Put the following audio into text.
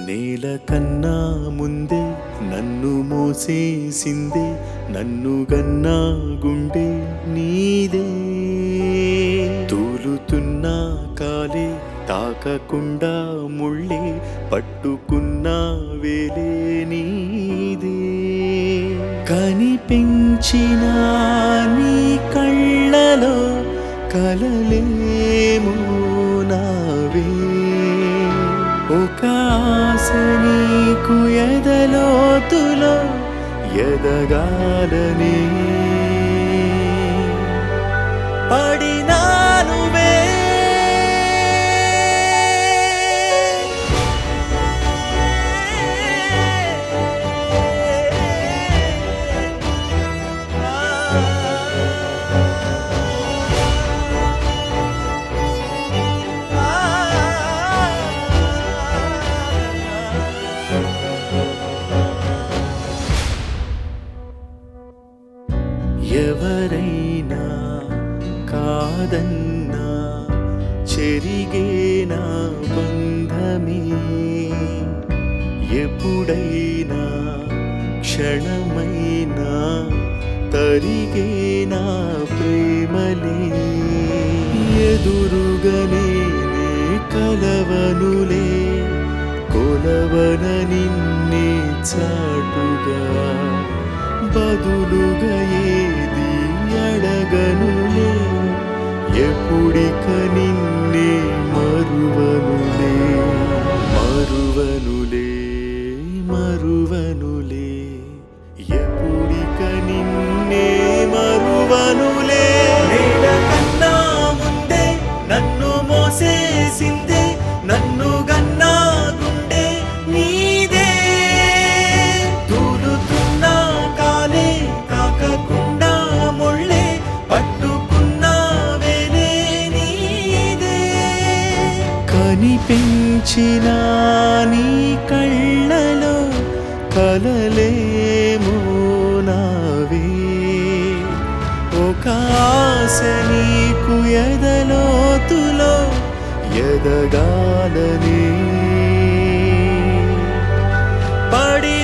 నేల కన్నా ముందే నన్ను మోసేసిందే నన్ను గన్నా గుండె నీదే తూలుతున్న కాలే తాకకుండా ముళ్ళే పట్టుకున్న వేలే నీదే కనిపించిన నీ కళ్ళలో కలలేమో నావే ఒక ఆశ నీకు ఎదలోతులో ఎదగాలని పడినానువే ఎవరైనా కాదన్నా చెరిగేనా బంధమే ఎప్పుడైనా క్షణమైనా తరిగేనా ప్రేమలే ఎదురుగనే కలవనులే కొలవన నిన్నే చాటుగా బదులుగా ఏది అడగనులే ఎప్పుడిక నిన్నే మరువనులే మరువనులే మరువనులే ఎప్పుడిక నిన్నే మరువనులే నేల కన్నా ముందే నన్ను మోసేసిందే నన్ను గన్నా గుండె నీదే తూలుతున్న కాలే తాకకుండా ముళ్ళే పట్టుకున్న వేలే నీదే కనిపించిన నీ కళ్ళలో కలలేమో నావే ఒక ఆశ నీకు ఎదలోతులో ఎదగాలని పడి